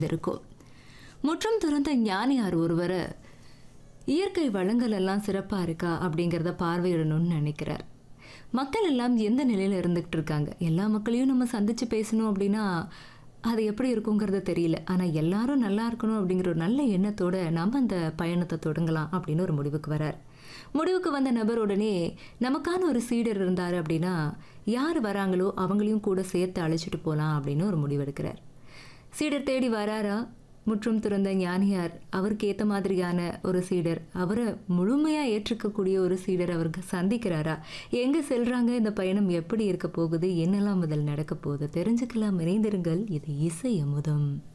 இருக்கும் முற்றும் துறந்த ஞானியார் ஒருவர் இயற்கை வளங்கள் எல்லாம் சிறப்பாக இருக்கா அப்படிங்கிறத பார்வையிடணும்னு நினைக்கிறார் மக்கள் எல்லாம் எந்த நிலையில் இருந்துகிட்டு இருக்காங்க எல்லா மக்களையும் நம்ம சந்திச்சு பேசணும் அப்படின்னா அது எப்படி இருக்குங்கிறது தெரியல ஆனால் எல்லாரும் நல்லா இருக்கணும் அப்படிங்கிற ஒரு நல்ல எண்ணத்தோட நம்ம அந்த பயணத்தை தொடங்கலாம் அப்படின்னு ஒரு முடிவுக்கு வரார் முடிவுக்கு வந்த நபர் உடனே நமக்கான ஒரு சீடர் இருந்தார் அப்படின்னா யார் வராங்களோ அவங்களையும் கூட சேர்த்து அழைச்சிட்டு போகலாம் அப்படின்னு ஒரு முடிவெடுக்கிறார் சீடர் தேடி வராரா முற்றும் துறந்த ஞானியார் அவருக்கு ஏற்ற மாதிரியான ஒரு சீடர் அவரை முழுமையாக ஏற்றுக்கக்கூடிய ஒரு சீடர் அவருக்கு சந்திக்கிறாரா எங்கே செல்றாங்க இந்த பயணம் எப்படி இருக்க போகுது என்னெல்லாம் முதல் நடக்க போகுது தெரிஞ்சுக்கலாம் இணைந்திருங்கள் இது இசை அமுதம்